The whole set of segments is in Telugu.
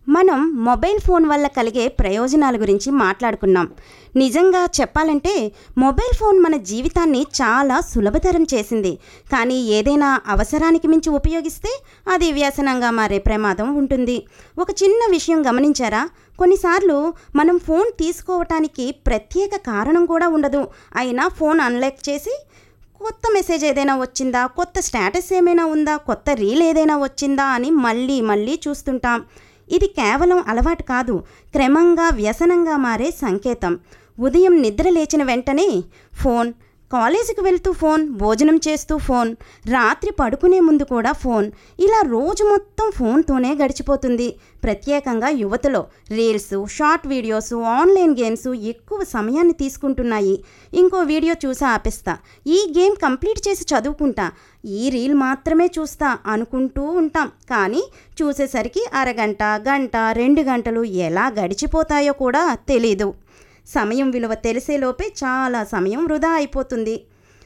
మనం మొబైల్ ఫోన్ వల్ల కలిగే ప్రయోజనాల గురించి మాట్లాడుకున్నాం నిజంగా చెప్పాలంటే మొబైల్ ఫోన్ మన జీవితాన్ని చాలా సులభతరం చేసింది కానీ ఏదైనా అవసరానికి మించి ఉపయోగిస్తే అది వ్యసనంగా మారే ప్రమాదం ఉంటుంది ఒక చిన్న విషయం గమనించారా కొన్నిసార్లు మనం ఫోన్ తీసుకోవటానికి ప్రత్యేక కారణం కూడా ఉండదు అయినా ఫోన్ అన్లాక్ చేసి కొత్త మెసేజ్ ఏదైనా వచ్చిందా కొత్త స్టేటస్ ఏమైనా ఉందా కొత్త రీల్ ఏదైనా వచ్చిందా అని మళ్ళీ మళ్ళీ చూస్తుంటాం ఇది కేవలం అలవాటు కాదు క్రమంగా వ్యసనంగా మారే సంకేతం ఉదయం నిద్ర లేచిన వెంటనే ఫోన్ కాలేజీకి వెళ్తూ ఫోన్ భోజనం చేస్తూ ఫోన్ రాత్రి పడుకునే ముందు కూడా ఫోన్ ఇలా రోజు మొత్తం ఫోన్తోనే గడిచిపోతుంది ప్రత్యేకంగా యువతలో reels short videos online games ఎక్కువ సమయాన్ని తీసుకుంటున్నాయి ఇంకో వీడియో చూసి ఆపేస్తా ఈ గేమ్ కంప్లీట్ చేసి చదువుకుంటా ఈ రీల్ మాత్రమే చూస్తా అనుకుంటూ ఉంటాం కానీ చూసేసరికి అరగంట గంట రెండు గంటలు ఎలా గడిచిపోతాయో కూడా తెలీదు సమయం విలువ తెలిసేలోపే చాలా సమయం వృధా అయిపోతుంది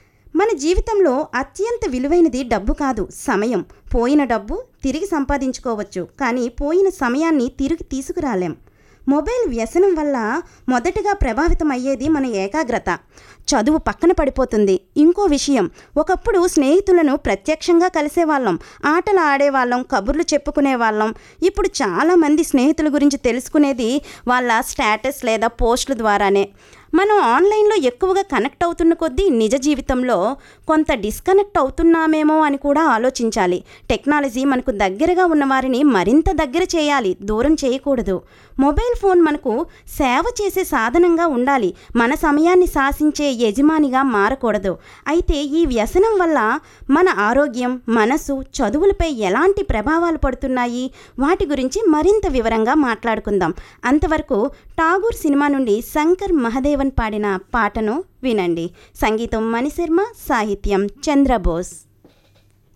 మన జీవితంలో అత్యంత విలువైనది డబ్బు కాదు సమయం పోయిన డబ్బు తిరిగి సంపాదించుకోవచ్చు కానీ పోయిన సమయాన్ని తిరిగి తీసుకురాలేం మొబైల్ వ్యసనం వల్ల మొదటగా ప్రభావితం అయ్యేది మన ఏకాగ్రత చదువు పక్కన పడిపోతుంది ఇంకో విషయం ఒకప్పుడు స్నేహితులను ప్రత్యక్షంగా కలిసేవాళ్ళం ఆటలు ఆడేవాళ్ళం కబుర్లు చెప్పుకునే వాళ్ళం ఇప్పుడు చాలామంది స్నేహితుల గురించి తెలుసుకునేది వాళ్ళ స్టేటస్ లేదా పోస్టుల ద్వారానే మనం ఆన్లైన్లో ఎక్కువగా కనెక్ట్ అవుతున్న కొద్దీ నిజ జీవితంలో కొంత డిస్కనెక్ట్ అవుతున్నామేమో అని కూడా ఆలోచించాలి టెక్నాలజీ మనకు దగ్గరగా ఉన్న వారిని మరింత దగ్గర చేయాలి దూరం చేయకూడదు మొబైల్ ఫోన్ మనకు సేవ చేసే సాధనంగా ఉండాలి మన సమయాన్ని శాసించే యజమానిగా మారకూడదు అయితే ఈ వ్యసనం వల్ల మన ఆరోగ్యం మనసు చదువులపై ఎలాంటి ప్రభావాలు పడుతున్నాయి వాటి గురించి మరింత వివరంగా మాట్లాడుకుందాం అంతవరకు ఠాగూర్ సినిమా నుండి శంకర్ మహదేవన్ పాడిన పాటను వినండి సంగీతం మణిశర్మ సాహిత్యం చంద్రబోస్